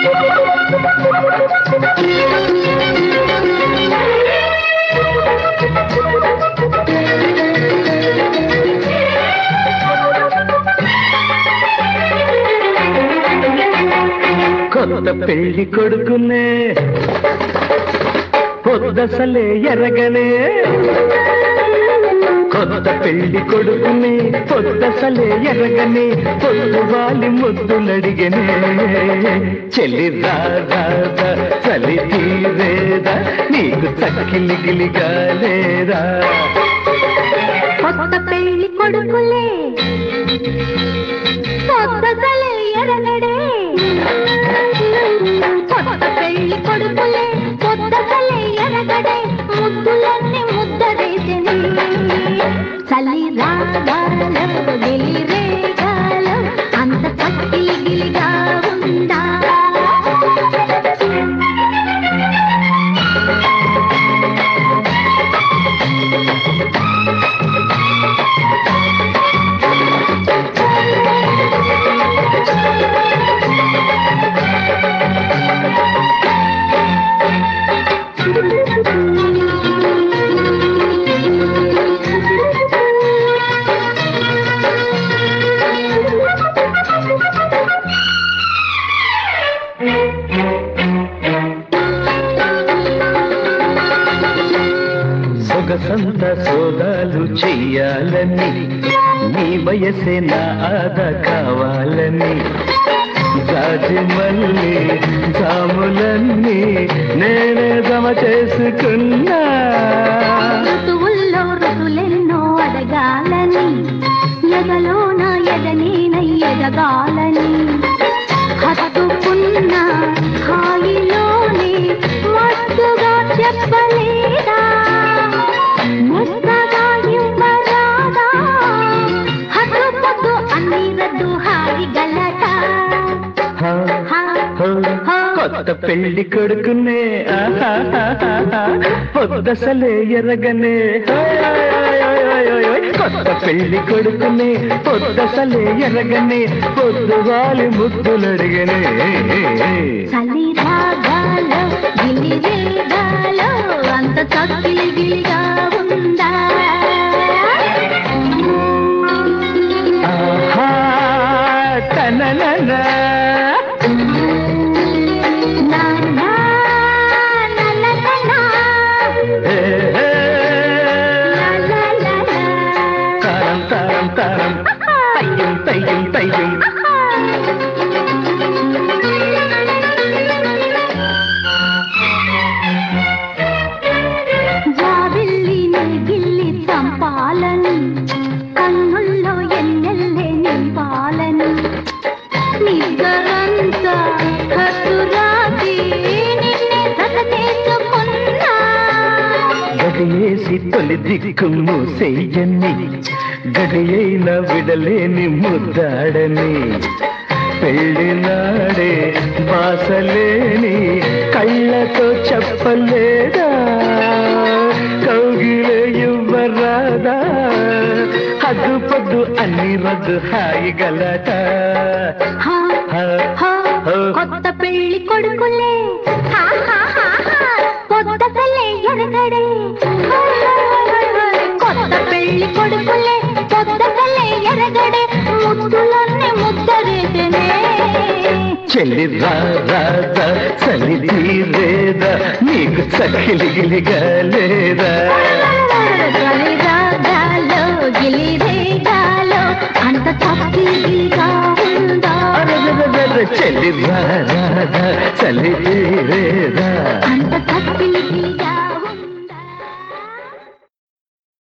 కొత్త పెళ్లి కొడుకునే పొద్దసలే ఎరగనే కొత్త పెళ్లి కొడుకునే పొద్దసలే ఎరగనే పొద్దు వాలి ముద్దులడిగనే చెల్లి రాదా చలి తీరేదా నీకు తక్కిలిగిలిగా లేదా కొత్త పెళ్లి కొడుకులే కొత్తలే ఎరగడే కొత్త పెళ్లి కొడుకులే కొత్తలే ఎరగడే ముద్దులన్నీ ముద్దరేసని చలి రాగాలో గిలి రేగాలో అంత కక్కిలిగిలిగా ఉందా సొగసంత సోదాలు చెయ్యాలని నీ వయసే నా ఆద కావాలని జాజి మల్లి జాములన్నీ నేనే జమ చేసుకున్నా ఋతువుల్లో ఋతులెన్నో అడగాలని ఎదలోన ఎదనేనై ఎదగాలని హత్తుకున్న హాయిలోనే మత్తుగా చెప్పలేదా మెత్తగా ఇవ్వరాదా హత్తుకొద్దు అన్ని రద్దు హాయి గలట హా, హా, కొత్త పెళ్లి కొడుకునే ఆహాహాహాహా, పొద్దసలే ఎరగనే హాయ్, హాయ్, హాయ్, హాయ్, హాయ్, హాయ్. కొత్త పెళ్లి కొడుకునే పొద్దసలే ఎరగనే పొద్దు వాలి ముద్దులడిగనే చలి రాగాలో గిలి రేగాలో అంత తక్కిలి గిలిగా ఉందా ఆహా, తనననా. నా నా నా నా నా నా. ఏ, ఏ, లా లా లా లా. తారం తారం తారం తయ్యం తయ్యం తయ్యం జాబిల్లిని గిల్లి చంపాలని కన్నుల్లో ఎన్నెల్లే నింపాలని నిగ్గరంతా కసురాసి నిన్నే జత చేసుకున్నా గడియేసి తొలి దిక్కు మూసేయని గడియైన విడలేని ముద్దాడని పెళ్లి నాడే బాసలేని కళ్ళతో చెప్పలేదా కౌగిలే ఇవ్వరాదా హద్దు పొద్దు అన్ని రద్దు హాయి గలట హా, హా, హా, హా. కొత్త పెళ్లి కొడుకులే హా, హా, హా, హా. కొత్త తల్లే ఎరగడే హాయ్, హాయ్, హాయ్, హాయ్, హాయ్. కొత్త పెళ్లి కొడుకులే కొత్త తల్లే ఎరగడే ముద్దులన్నీ ముద్దరేసనే చెల్లి రా రాదా చలి తీరేదా నీకు చక్కిలిగిలిగా లేదా గలిరాగాలో గిలిరేగాలో అంత తప్పిగా ఉందా అరరరరర చెల్లి రా రాదా చలి తీరేదా అంత తప్పిగా